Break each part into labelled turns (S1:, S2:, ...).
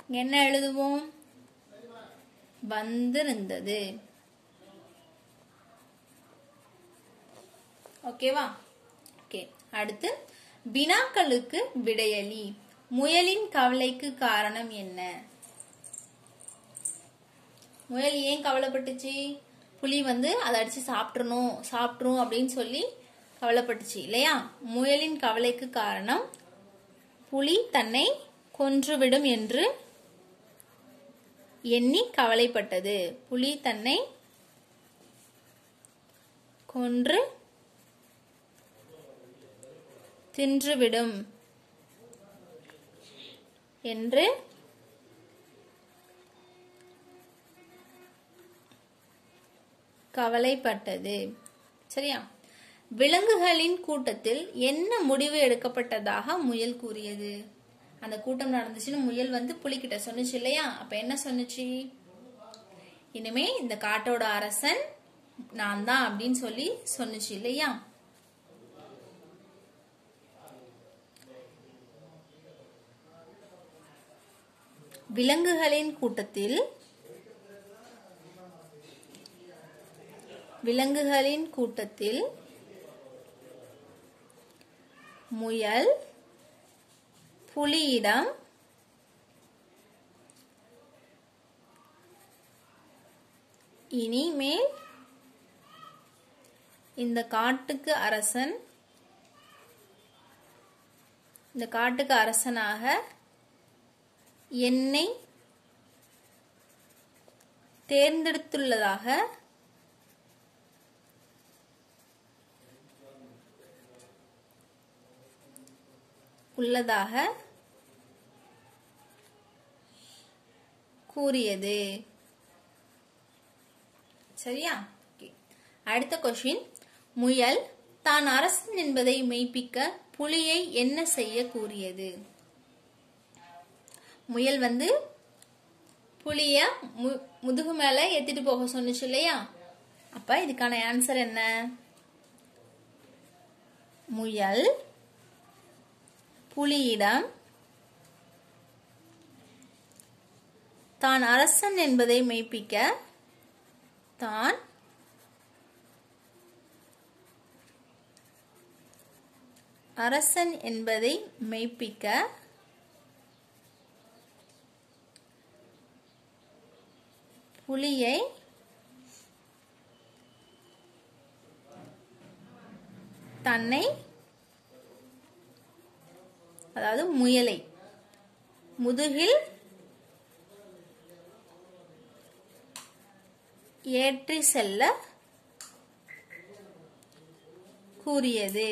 S1: இங்க என்ன எழுதுவோம் வந்திருந்தது ஓகேவா ஓகே அடுத்து வினாக்களுக்கு விடையளி முயலின் கவலைக்கு காரணம் என்ன முயல் ஏன் கவலைப்பட்டுச்சு புலி வந்து அதை அடிச்சு சாப்பிட்றணும் சாப்பிட்ரும் அப்படின்னு சொல்லி கவலைப்பட்டுச்சு இல்லையா முயலின் கவலைக்கு காரணம் புலி தன்னை கொன்றுவிடும் என்று எண்ணி கவலைப்பட்டது புலி தன்னை கொன்று தின்றுவிடும் என்று கவலைப்பட்டது சரியா விலங்குகளின் கூட்டத்தில் என்ன முடிவு எடுக்கப்பட்டதாக முயல் கூறியது அந்த கூட்டம் நடந்துச்சுன்னு முயல் வந்து புலிகிட்ட சொன்னுச்சு இல்லையா அப்ப என்ன சொன்னுச்சு இனிமே இந்த காட்டோட அரசன் நான் தான் அப்படின்னு சொல்லி சொன்னுச்சு இல்லையா விலங்குகளின் கூட்டத்தில் விலங்குகளின் கூட்டத்தில் முயல் புலியிடம் இனிமேல் இந்த காட்டுக்கு அரசன் இந்த காட்டுக்கு அரசனாக என்னை தேர்ந்தெடுத்துள்ளதாக உள்ளதாக கூறியது சரியா Okay. அடுத்த கொஷின் முயல் தான் அரசன் என்பதை மெய்ப்பிக்க புலியை என்ன செய்ய கூறியது முயல் வந்து புலிய மு- முதுகு மேல ஏத்திட்டு போக சொன்னுச்சு இல்லையா அப்ப இதுக்கான ஆன்சர் என்ன முயல் புலியிடம் தான் அரசன் என்பதை மெய்ப்பிக்க தான் அரசன் என்பதை மெய்ப்பிக்க புலியை தன்னை அதாவது முயலை முதுகில் ஏற்றி செல்ல கூறியது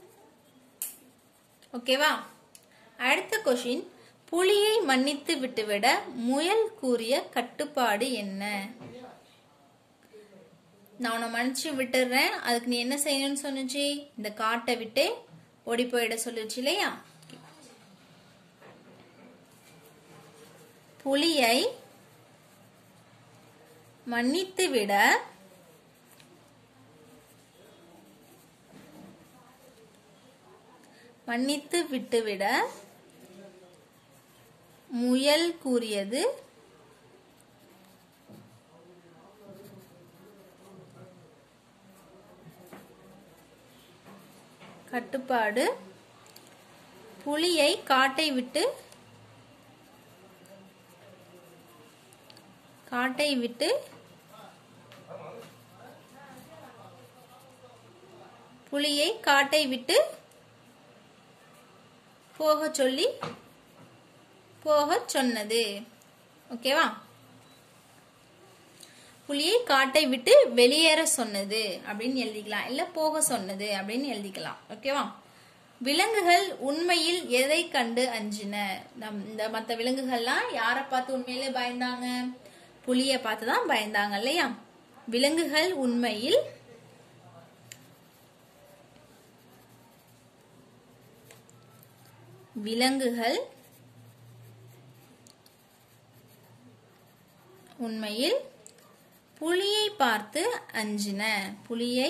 S1: ஓகேவா அடுத்த கொஷின் புலியை மன்னித்து விட்டுவிட முயல் கூறிய கட்டுப்பாடு என்ன நான் உன்னை மன்னிச்சு விட்டுறேன் அதுக்கு நீ என்ன செய்யணும்னு சொன்னுச்சு இந்த காட்டை விட்டு ஓடி போயிட சொல்லுச்சு இல்லையா புலியை மன்னித்து விட மன்னித்து விட்டுவிட முயல் கூறியது கட்டுப்பாடு புலியை காட்டை விட்டு காட்டை விட்டு புலியை காட்டை விட்டு போக சொல்லி போக சொன்னது ஓகேவா புலியை காட்டை விட்டு வெளியேற சொன்னது அப்படின்னு எழுதிக்கலாம் இல்ல போக சொன்னது அப்படின்னு எழுதிக்கலாம் ஓகேவா விலங்குகள் உண்மையில் எதை கண்டு அஞ்சின நம் இந்த மத்த விலங்குகள்லாம் யாரை பார்த்து உண்மையிலே பயந்தாங்க புலிய பார்த்து தான் பயந்தாங்க இல்லையா விலங்குகள் உண்மையில் விலங்குகள் உண்மையில் புலியை பார்த்து அஞ்சின புலியை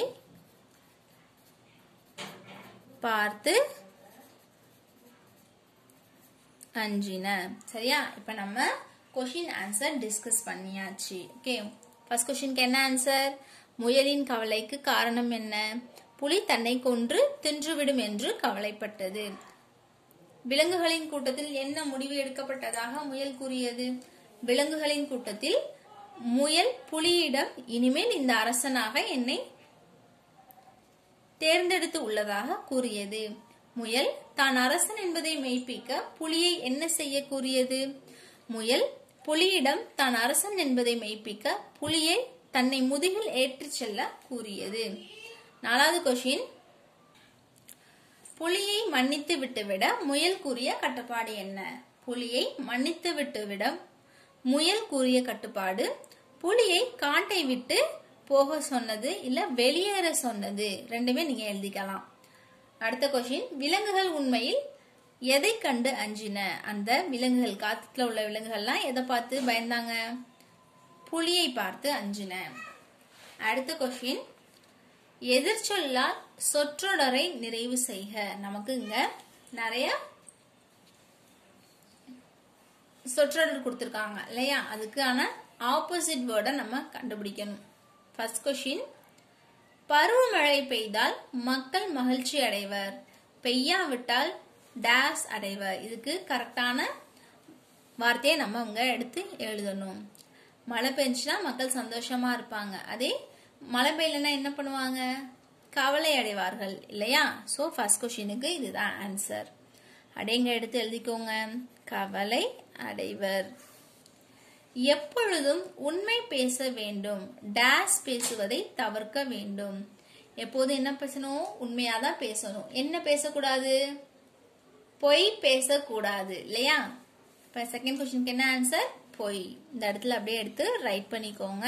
S1: பார்த்து அஞ்சின சரியா இப்ப நம்ம கொஷின் ஆன்சர் டிஸ்கஸ் பண்ணியாச்சு ஓகே ஃபர்ஸ்ட் கொஷினுக்கு என்ன ஆன்சர் முயலின் கவலைக்கு காரணம் என்ன புலி தன்னை கொன்று தின்றுவிடும் என்று கவலைப்பட்டது விலங்குகளின் கூட்டத்தில் என்ன முடிவு எடுக்கப்பட்டதாக முயல் கூறியது விலங்குகளின் கூட்டத்தில் முயல் புலியிடம் இனிமேல் இந்த அரசனாக என்னை தேர்ந்தெடுத்து உள்ளதாக கூறியது முயல் தான் அரசன் என்பதை மெய்ப்பிக்க புலியை என்ன செய்ய கூறியது முயல் புலியிடம் தான் அரசன் என்பதை மெய்ப்பிக்க புலியை தன்னை முதுகில் ஏற்றிச் செல்ல கூறியது நாலாவது கொஷின் புலியை மன்னித்து விட்டுவிட முயல் கூறிய கட்டுப்பாடு என்ன புலியை மன்னித்து விட்டுவிட முயல் கூறிய கட்டுப்பாடு புலியை காட்டை விட்டு போக சொன்னது இல்ல வெளியேற சொன்னது ரெண்டுமே நீங்க எழுதிக்கலாம் அடுத்த கொஸ்டின் விலங்குகள் உண்மையில் எதை கண்டு அஞ்சின அந்த விலங்குகள் காத்துல உள்ள விலங்குகள்லாம் எதை பார்த்து பயந்தாங்க புலியை பார்த்து அஞ்சின அடுத்த கொஸ்டின் எதிர்ச்சொல்லால் சொற்றொடரை நிறைவு செய்க நமக்கு இங்க நிறைய சொற்றொடர் கொடுத்துருக்காங்க இல்லையா அதுக்கான ஆப்போசிட் வேர்டை நம்ம கண்டுபிடிக்கணும் ஃபர்ஸ்ட் கொஷின் பருவமழை பெய்தால் மக்கள் மகிழ்ச்சி அடைவர் பெய்யாவிட்டால் டேஸ் அடைவர் இதுக்கு கரெக்டான வார்த்தையை நம்ம அங்க எடுத்து எழுதணும் மழை பெஞ்சுனா மக்கள் சந்தோஷமா இருப்பாங்க அதே மழை பெய்யலன்னா என்ன பண்ணுவாங்க கவலை அடைவார்கள் இல்லையா ஸோ ஃபர்ஸ்ட் கொஷினுக்கு இதுதான் ஆன்சர் அடைங்க எடுத்து எழுதிக்கோங்க கவலை அடைவர் எப்பொழுதும் உண்மை பேச வேண்டும் டேஸ் பேசுவதை தவிர்க்க வேண்டும் எப்போதும் என்ன பேசணும் உண்மையா தான் பேசணும் என்ன பேசக்கூடாது பொய் பேசக்கூடாது இல்லையா இப்ப செகண்ட் கொஸ்டினுக்கு என்ன ஆன்சர் பொய் இந்த இடத்துல அப்படியே எடுத்து ரைட் பண்ணிக்கோங்க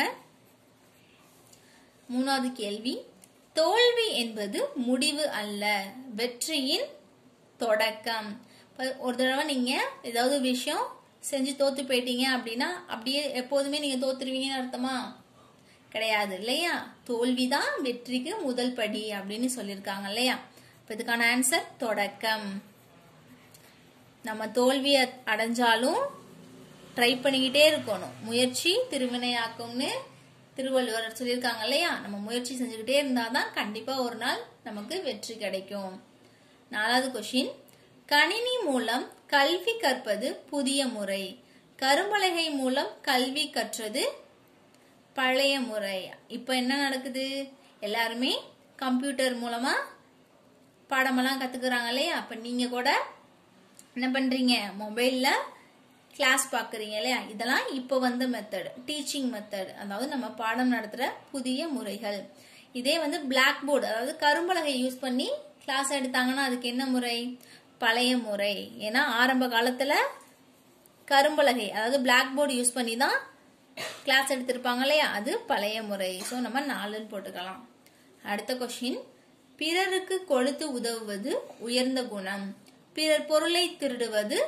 S1: மூணாவது கேள்வி தோல்வி என்பது முடிவு அல்ல வெற்றியின் தொடக்கம் இப்ப ஒரு தடவை நீங்க ஏதாவது விஷயம் செஞ்சு தோத்து போயிட்டீங்க அப்படின்னா அப்படியே எப்போதுமே நீங்க தோத்துருவீங்கன்னு அர்த்தமா கிடையாது இல்லையா தோல்விதான் வெற்றிக்கு முதல் படி அப்படின்னு சொல்லியிருக்காங்க இல்லையா இப்ப இதுக்கான ஆன்சர் தொடக்கம் நம்ம தோல்வி அடைஞ்சாலும் ட்ரை பண்ணிக்கிட்டே இருக்கணும் முயற்சி திருவினையாக்கும்னு திருவள்ளுவர் சொல்லியிருக்காங்க இல்லையா நம்ம முயற்சி செஞ்சுக்கிட்டே இருந்தாதான் கண்டிப்பா ஒரு நாள் நமக்கு வெற்றி கிடைக்கும் நாலாவது கொஷின் கணினி மூலம் கல்வி கற்பது புதிய முறை கரும்பலகை மூலம் கல்வி கற்றது பழைய முறை இப்ப என்ன நடக்குது எல்லாருமே கம்ப்யூட்டர் மூலமா பாடமெல்லாம் கத்துக்கிறாங்க இல்லையா அப்ப நீங்க கூட என்ன பண்றீங்க மொபைல்ல கிளாஸ் பாக்குறீங்க இல்லையா இதெல்லாம் இப்போ வந்த மெத்தட் டீச்சிங் மெத்தட் அதாவது நம்ம பாடம் நடத்துற புதிய முறைகள் இதே வந்து பிளாக் போர்டு அதாவது கரும்பலகை யூஸ் பண்ணி கிளாஸ் எடுத்தாங்கன்னா அதுக்கு என்ன முறை பழைய முறை ஏன்னா ஆரம்ப காலத்துல கரும்பலகை அதாவது பிளாக் போர்டு யூஸ் பண்ணி தான் கிளாஸ் எடுத்திருப்பாங்க இல்லையா அது பழைய முறை ஸோ நம்ம நாலுன்னு போட்டுக்கலாம் அடுத்த கொஸ்டின் பிறருக்கு கொழுத்து உதவுவது உயர்ந்த குணம் பிறர் பொருளை திருடுவது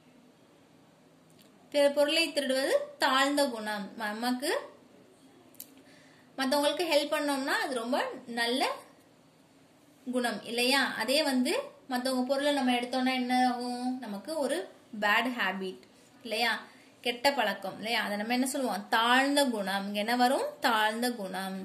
S1: பிறர் பொருளை திருடுவது தாழ்ந்த குணம் நமக்கு மற்றவங்களுக்கு ஹெல்ப் பண்ணோம்னா அது ரொம்ப நல்ல குணம் இல்லையா அதே வந்து மற்றவங்க பொருளை நம்ம எடுத்தோம்னா என்ன ஆகும் நமக்கு ஒரு பேட் ஹேபிட் இல்லையா கெட்ட பழக்கம் இல்லையா அதை நம்ம என்ன சொல்லுவோம் தாழ்ந்த குணம் இங்க என்ன வரும் தாழ்ந்த குணம்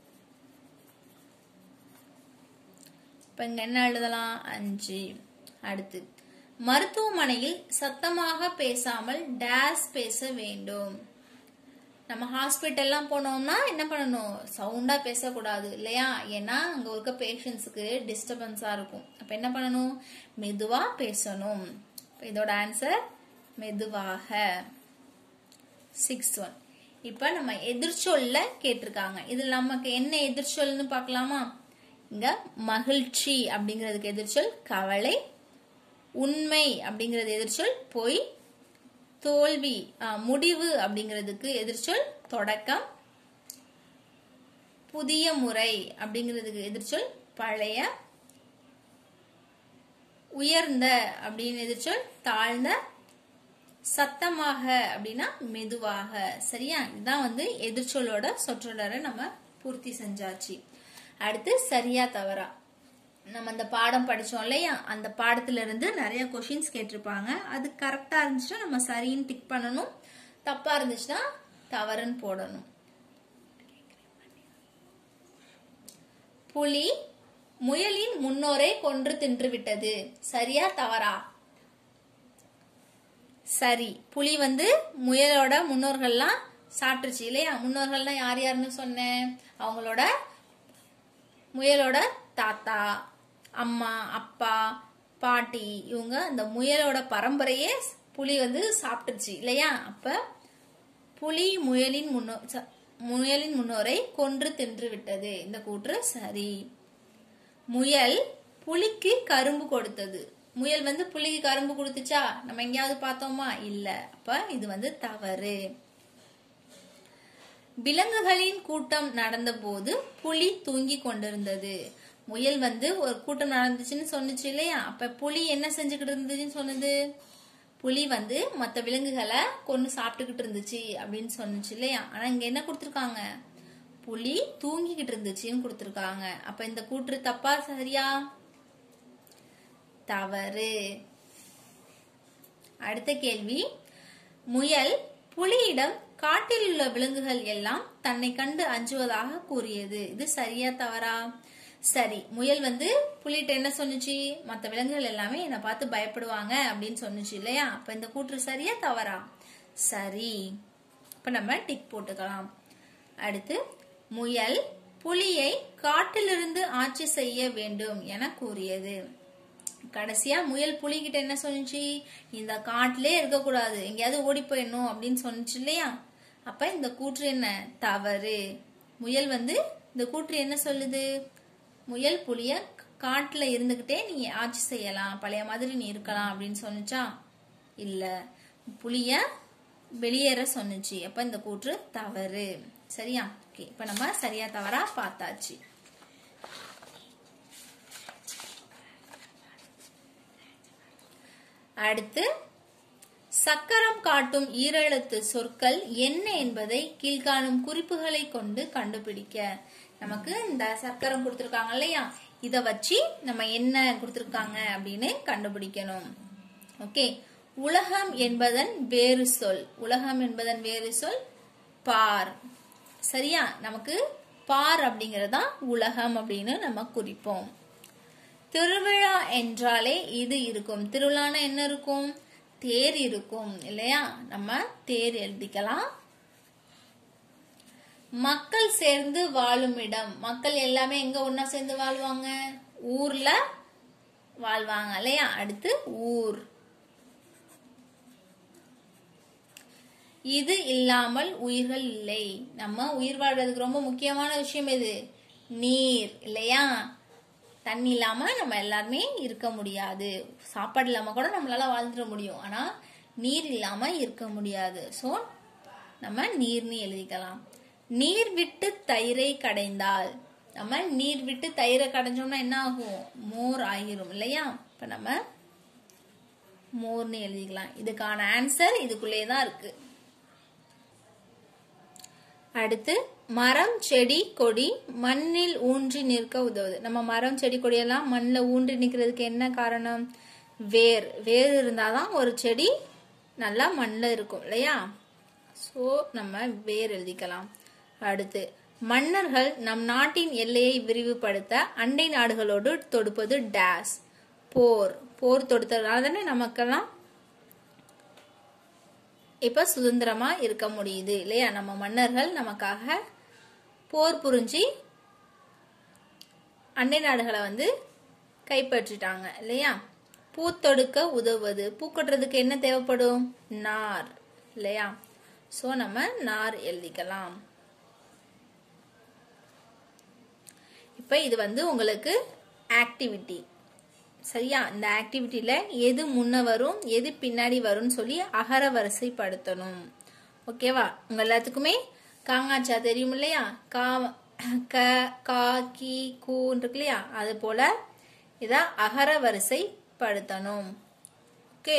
S1: இப்ப இங்க என்ன எழுதலாம் அஞ்சு அடுத்து மருத்துவமனையில் சத்தமாக பேசாமல் டேஸ் பேச வேண்டும் நம்ம ஹாஸ்பிட்டல்லாம் போனோம்னா என்ன பண்ணணும் சவுண்டா பேசக்கூடாது இல்லையா ஏன்னா அங்க இருக்க பேஷண்ட்ஸுக்கு டிஸ்டர்பன்ஸா இருக்கும் அப்ப என்ன பண்ணணும் மெதுவா பேசணும் இதோட ஆன்சர் மெதுவாக சிக்ஸ் ஒன் இப்ப நம்ம எதிர்ச்சொல்ல கேட்டிருக்காங்க இதுல நமக்கு என்ன எதிர்ச்சொல்னு பார்க்கலாமா இங்க மகிழ்ச்சி அப்படிங்கிறதுக்கு எதிர்ச்சொல் கவலை உண்மை அப்படிங்கிறது எதிர்ச்சொல் பொய் தோல்வி முடிவு அப்படிங்கிறதுக்கு எதிர்ச்சொல் தொடக்கம் புதிய முறை அப்படிங்கிறதுக்கு எதிர்ச்சொல் பழைய உயர்ந்த அப்படின்னு எதிர்ச்சொல் தாழ்ந்த சத்தமாக அப்படின்னா மெதுவாக சரியா இதுதான் வந்து எதிர்ச்சொல்லோட சொற்றொடரை நம்ம பூர்த்தி செஞ்சாச்சு அடுத்து சரியா தவறா நம்ம அந்த பாடம் படிச்சோம் இல்லையா அந்த பாடத்துல இருந்து நிறைய கொஷின்ஸ் கேட்டிருப்பாங்க அது கரெக்டா இருந்துச்சுன்னா நம்ம சரின்னு டிக் பண்ணணும் தப்பா இருந்துச்சுன்னா தவறுன்னு போடணும் புலி முயலின் முன்னோரை கொன்று தின்று விட்டது சரியா தவறா சரி புலி வந்து முயலோட முன்னோர்கள்லாம் சாப்பிட்டுருச்சு இல்லையா முன்னோர்கள்னா யார் யாருன்னு சொன்னேன் அவங்களோட முயலோட தாத்தா அம்மா அப்பா பாட்டி இவங்க அந்த முயலோட பரம்பரையே புலி வந்து சாப்பிட்டுருச்சு இல்லையா அப்ப புலி முயலின் முன்னோ ச- முயலின் முன்னோரை கொன்று தின்று விட்டது இந்த கூற்று சரி முயல் புலிக்கு கரும்பு கொடுத்தது முயல் வந்து புலிக்கு கரும்பு கொடுத்துச்சா நம்ம எங்கேயாவது பார்த்தோமா இல்ல அப்ப இது வந்து தவறு விலங்குகளின் கூட்டம் நடந்தபோது புலி தூங்கி கொண்டிருந்தது முயல் வந்து ஒரு கூட்டம் நடந்துச்சுன்னு சொன்னுச்சு இல்லையா அப்ப புலி என்ன செஞ்சுக்கிட்டு இருந்துச்சுன்னு சொன்னது புலி வந்து மத்த விலங்குகளை கொண்டு சாப்பிட்டுக்கிட்டு இருந்துச்சு அப்படின்னு சொன்னுச்சு இல்லையா ஆனா இங்க என்ன கொடுத்திருக்காங்க புலி தூங்கிக்கிட்டு இருந்துச்சுன்னு கொடுத்திருக்காங்க அப்ப இந்த கூற்று தப்பா சரியா தவறு அடுத்த கேள்வி முயல் புலியிடம் காட்டில் உள்ள விலங்குகள் எல்லாம் தன்னை கண்டு அஞ்சுவதாக கூறியது இது சரியா தவறா சரி முயல் வந்து புலிகிட்ட என்ன சொன்னுச்சு மத்த விலங்குகள் எல்லாமே என்னை பார்த்து பயப்படுவாங்க அப்படின்னு சொன்னுச்சு இல்லையா அப்ப இந்த கூற்று சரியா தவறா சரி இப்ப நம்ம டிக் போட்டுக்கலாம் அடுத்து முயல் புலியை காட்டிலிருந்து ஆட்சி செய்ய வேண்டும் என கூறியது கடைசியா முயல் புலிகிட்ட என்ன சொன்னுச்சு இந்த காட்டிலே இருக்கக்கூடாது எங்கேயாவது ஓடி போயிடணும் அப்படின்னு சொன்னுச்சு இல்லையா அப்ப இந்த கூற்று என்ன தவறு முயல் வந்து இந்த கூற்று என்ன சொல்லுது முயல் புலிய காட்டுல இருந்துகிட்டே நீ ஆட்சி செய்யலாம் பழைய மாதிரி நீ இருக்கலாம் அப்படின்னு சொன்னுச்சா இல்ல புலிய வெளியேற சொன்னுச்சு அப்ப இந்த கூற்று தவறு சரியா ஓகே இப்ப நம்ம சரியா தவறா பார்த்தாச்சு அடுத்து சக்கரம் காட்டும் ஈரெழுத்து சொற்கள் என்ன என்பதை கீழ்காணும் குறிப்புகளை கொண்டு கண்டுபிடிக்க நமக்கு இந்த சக்கரம் கொடுத்திருக்காங்க இல்லையா இத வச்சு நம்ம என்ன கொடுத்திருக்காங்க அப்படின்னு கண்டுபிடிக்கணும் ஓகே உலகம் என்பதன் வேறு சொல் உலகம் என்பதன் வேறு சொல் பார் சரியா நமக்கு பார் அப்படிங்கறதுதான் உலகம் அப்படின்னு நம்ம குறிப்போம் திருவிழா என்றாலே இது இருக்கும் திருவிழானா என்ன இருக்கும் தேர் இருக்கும் இல்லையா நம்ம தேர் எழுதிக்கலாம் மக்கள் சேர்ந்து வாழும் இடம் மக்கள் எல்லாமே எங்க ஒன்னா சேர்ந்து வாழ்வாங்க ஊர்ல வாழ்வாங்க இல்லையா அடுத்து ஊர் இது இல்லாமல் உயிர்கள் இல்லை நம்ம உயிர் வாழ்றதுக்கு ரொம்ப முக்கியமான விஷயம் எது நீர் இல்லையா தண்ணி இல்லாம நம்ம எல்லாருமே இருக்க முடியாது சாப்பாடு இல்லாம கூட நம்மளால வாழ்ந்துட முடியும் ஆனா நீர் இல்லாம இருக்க முடியாது சோ நம்ம நீர்னு எழுதிக்கலாம் நீர் விட்டு தயிரை கடைந்தால் நம்ம நீர் விட்டு தயிரை கடைஞ்சோம்னா என்ன ஆகும் மோர் ஆகிரும் இல்லையா இப்ப நம்ம மோர்னு எழுதிக்கலாம் இதுக்கான ஆன்சர் இதுக்குள்ளே தான் இருக்கு அடுத்து மரம் செடி கொடி மண்ணில் ஊன்றி நிற்க உதவுது நம்ம மரம் செடி கொடியெல்லாம் மண்ணில் ஊன்றி நிற்கிறதுக்கு என்ன காரணம் வேர் வேர் இருந்தாதான் ஒரு செடி நல்லா மண்ணில் இருக்கும் இல்லையா ஸோ நம்ம வேர் எழுதிக்கலாம் அடுத்து மன்னர்கள் நம் நாட்டின் எல்லையை விரிவுபடுத்த அண்டை நாடுகளோடு தொடுப்பது டேஸ் போர் போர் தொடுத்ததுனால தானே நமக்கெல்லாம் இப்ப சுதந்திரமா இருக்க முடியுது இல்லையா நம்ம மன்னர்கள் நமக்காக போர் புரிஞ்சு அண்டை நாடுகளை வந்து கைப்பற்றிட்டாங்க இல்லையா பூத்தொடுக்க உதவுவது பூக்கட்டுறதுக்கு என்ன தேவைப்படும் நார் இல்லையா சோ நம்ம நார் எழுதிக்கலாம் இப்ப இது வந்து உங்களுக்கு ஆக்டிவிட்டி சரியா இந்த ஆக்டிவிட்டியில எது முன்ன வரும் எது பின்னாடி வரும்னு சொல்லி அகர வரிசைப்படுத்தணும் ஓகேவா உங்க எல்லாத்துக்குமே காங்காச்சா தெரியும் இல்லையா கா க கா கி கூன்னு இருக்கு இல்லையா அது போல இத அகர வரிசைப்படுத்தணும் ஓகே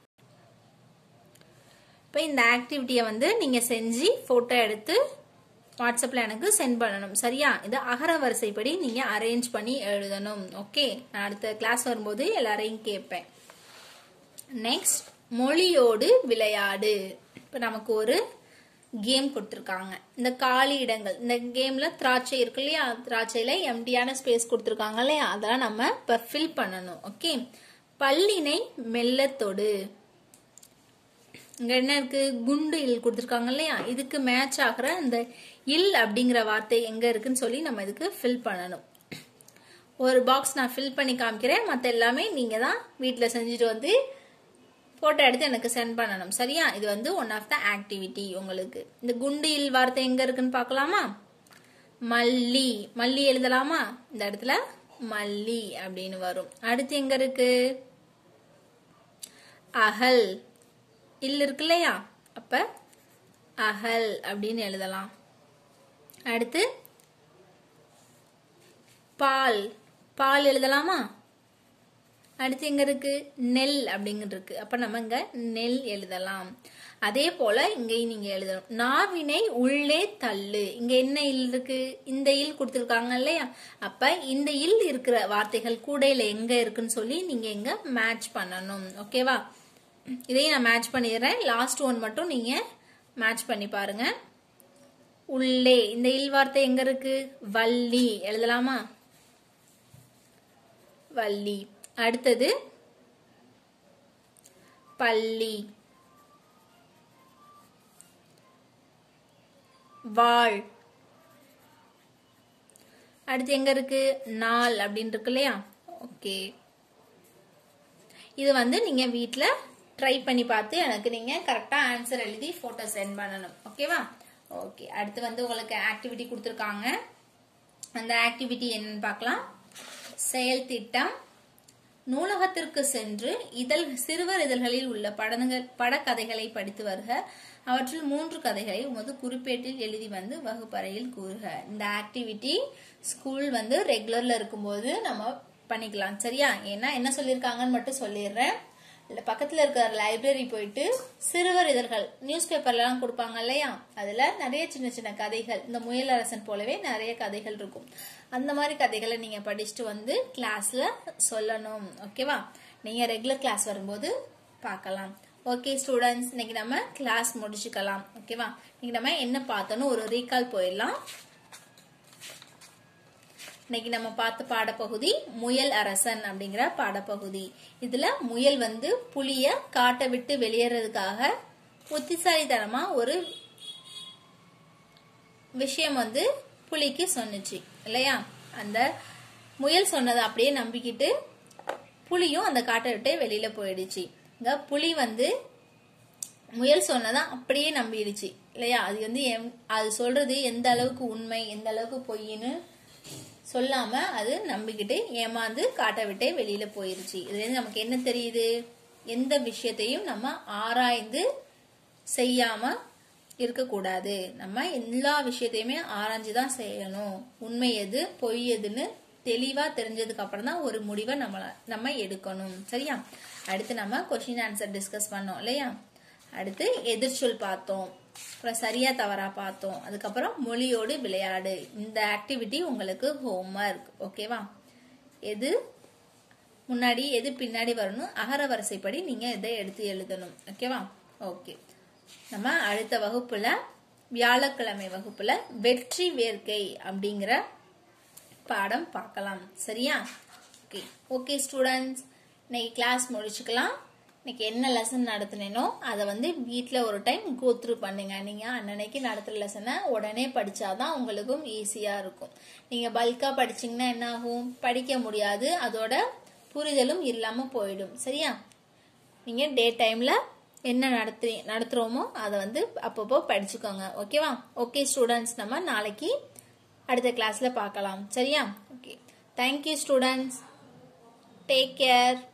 S1: இப்போ இந்த ஆக்டிவிட்டியை வந்து நீங்கள் செஞ்சு ஃபோட்டோ எடுத்து வாட்ஸ்அப்ல எனக்கு சென்ட் பண்ணணும் சரியா இது அகர வரிசைப்படி நீங்க அரேஞ்ச் பண்ணி எழுதணும் ஓகே நான் அடுத்த கிளாஸ் வரும்போது எல்லாரையும் கேட்பேன் நெக்ஸ்ட் மொழியோடு விளையாடு இப்போ நமக்கு ஒரு கேம் கொடுத்துருக்காங்க இந்த காலி இடங்கள் இந்த கேம்ல திராட்சை இருக்கு இல்லையா திராட்சையில எம்டியான ஸ்பேஸ் கொடுத்துருக்காங்க இல்லையா அதெல்லாம் நம்ம இப்போ ஃபில் பண்ணணும் ஓகே பல்லினை மெல்ல தொடு இங்க என்ன இருக்கு குண்டு இல் கொடுத்துருக்காங்க இல்லையா இதுக்கு மேட்ச் ஆகிற அந்த இல் அப்படிங்கிற வார்த்தை எங்க இருக்குன்னு சொல்லி நம்ம இதுக்கு ஃபில் பண்ணணும் ஒரு பாக்ஸ் நான் ஃபில் பண்ணி காமிக்கிறேன் மற்ற எல்லாமே நீங்க தான் வீட்டில் செஞ்சுட்டு வந்து போட்டோ எடுத்து எனக்கு சென்ட் பண்ணணும் சரியா இது வந்து ஒன் ஆஃப் த ஆக்டிவிட்டி உங்களுக்கு இந்த குண்டு இல் வார்த்தை எங்க இருக்குன்னு பார்க்கலாமா மல்லி மல்லி எழுதலாமா இந்த இடத்துல மல்லி அப்படின்னு வரும் அடுத்து எங்க இருக்கு அகல் இல் இருக்கு இல்லையா அப்ப அகல் அப்படின்னு எழுதலாம் அடுத்து பால் பால் எழுதலாமா அடுத்து எங்க இருக்கு நெல் அப்படிங்கிறது இருக்கு அப்ப நம்ம இங்க நெல் எழுதலாம் அதே போல இங்கேயும் நீங்க எழுதணும் நாவினை உள்ளே தள்ளு இங்க என்ன இல் இருக்கு இந்த இல் கொடுத்துருக்காங்க இல்லையா அப்ப இந்த இல் இருக்கிற வார்த்தைகள் கூடையில எங்க இருக்குன்னு சொல்லி நீங்க இங்க மேட்ச் பண்ணணும் ஓகேவா இதையும் நான் மேட்ச் பண்ணிடுறேன் லாஸ்ட் ஒன் மட்டும் நீங்க மேட்ச் பண்ணி பாருங்க உள்ளே இந்த இல் வார்த்தை எங்க இருக்கு வள்ளி எழுதலாமா வள்ளி அடுத்தது பள்ளி வாழ் அடுத்து எங்க இருக்கு நாள் அப்படின்னு இருக்கு இல்லையா ஓகே இது வந்து நீங்க வீட்ல ட்ரை பண்ணி பார்த்து எனக்கு நீங்க கரெக்டா ஆன்சர் எழுதி போட்டோ சென்ட் பண்ணணும் ஓகேவா ஓகே அடுத்து வந்து உங்களுக்கு ஆக்டிவிட்டி கொடுத்துருக்காங்க அந்த ஆக்டிவிட்டி என்னன்னு பார்க்கலாம் செயல் திட்டம் நூலகத்திற்கு சென்று இதழ் சிறுவர் இதழ்களில் உள்ள படங்கள் படக்கதைகளை படித்து வருக அவற்றில் மூன்று கதைகளை உமது குறிப்பேட்டில் எழுதி வந்து வகுப்பறையில் கூறுக இந்த ஆக்டிவிட்டி ஸ்கூல் வந்து ரெகுலர்ல இருக்கும்போது நம்ம பண்ணிக்கலாம் சரியா ஏன்னா என்ன சொல்லியிருக்காங்கன்னு மட்டும் சொல்லிடுறேன் இல்ல பக்கத்துல இருக்கிற லைப்ரரி போயிட்டு சிறுவர் இதழ்கள் நியூஸ் பேப்பர்லாம் கொடுப்பாங்க இல்லையா அதுல நிறைய சின்ன சின்ன கதைகள் இந்த முயலரசன் போலவே நிறைய கதைகள் இருக்கும் அந்த மாதிரி கதைகளை நீங்க படிச்சுட்டு வந்து கிளாஸ்ல சொல்லணும் ஓகேவா நீங்க ரெகுலர் கிளாஸ் வரும்போது பார்க்கலாம் ஓகே ஸ்டூடெண்ட்ஸ் இன்னைக்கு நம்ம கிளாஸ் முடிச்சுக்கலாம் ஓகேவா இன்னைக்கு நம்ம என்ன பார்த்தோன்னு ஒரு ரீகால் போயிடலாம் இன்னைக்கு நம்ம பார்த்த பாடப்பகுதி முயல் அரசன் அப்படிங்கிற பாடப்பகுதி இதுல முயல் வந்து புலிய காட்டை விட்டு வெளியேறதுக்காக புத்திசாலித்தனமா ஒரு விஷயம் வந்து புலிக்கு சொன்னுச்சு இல்லையா அந்த முயல் சொன்னதை அப்படியே நம்பிக்கிட்டு புலியும் அந்த காட்டை விட்டு வெளியில போயிடுச்சு இங்க புலி வந்து முயல் சொன்னதை அப்படியே நம்பிடுச்சு இல்லையா அது வந்து எம்- அது சொல்றது எந்த அளவுக்கு உண்மை எந்த அளவுக்கு பொய்ன்னு சொல்லாம அது நம்பிக்கிட்டு ஏமாந்து காட்டை விட்டே வெளியில போயிருச்சு இதுல இருந்து நமக்கு என்ன தெரியுது எந்த விஷயத்தையும் நம்ம ஆராய்ந்து செய்யாம இருக்கக்கூடாது நம்ம எல்லா விஷயத்தையுமே ஆராய்ஞ்சு தான் செய்யணும் உண்மை எது பொய் எதுன்னு தெளிவா தெரிஞ்சதுக்கு அப்புறம் தான் ஒரு முடிவை நம்ம நம்ம எடுக்கணும் சரியா அடுத்து நம்ம கொஸ்டின் ஆன்சர் டிஸ்கஸ் பண்ணோம் இல்லையா அடுத்து எதிர்ச்சொல் பார்த்தோம் அப்புறம் சரியா தவறா பார்த்தோம் அதுக்கப்புறம் மொழியோடு விளையாடு இந்த ஆக்டிவிட்டி உங்களுக்கு ஹோம்ஒர்க் ஓகேவா எது முன்னாடி எது பின்னாடி வரணும் அகர வரிசைப்படி நீங்க இதை எடுத்து எழுதணும் ஓகேவா ஓகே நம்ம அடுத்த வகுப்புல வியாழக்கிழமை வகுப்புல வெற்றி வேர்க்கை அப்படிங்கிற பாடம் பார்க்கலாம் சரியா ஓகே ஓகே ஸ்டூடெண்ட்ஸ் இன்னைக்கு கிளாஸ் முடிச்சுக்கலாம் இன்னைக்கு என்ன லெசன் நடத்துனேனோ அதை வந்து வீட்டில் ஒரு டைம் கோ த்ரூ பண்ணுங்க நீங்கள் அன்னன்னைக்கு நடத்துகிற லெசனை உடனே படிச்சாதான் உங்களுக்கும் ஈஸியாக இருக்கும் நீங்கள் பல்காக படிச்சீங்கன்னா என்ன ஆகும் படிக்க முடியாது அதோட புரிதலும் இல்லாமல் போயிடும் சரியா நீங்கள் டே டைமில் என்ன நடத்து நடத்துகிறோமோ அதை வந்து அப்பப்போ படிச்சுக்கோங்க ஓகேவா ஓகே ஸ்டூடெண்ட்ஸ் நம்ம நாளைக்கு அடுத்த கிளாஸில் பார்க்கலாம் சரியா okay thank you students take care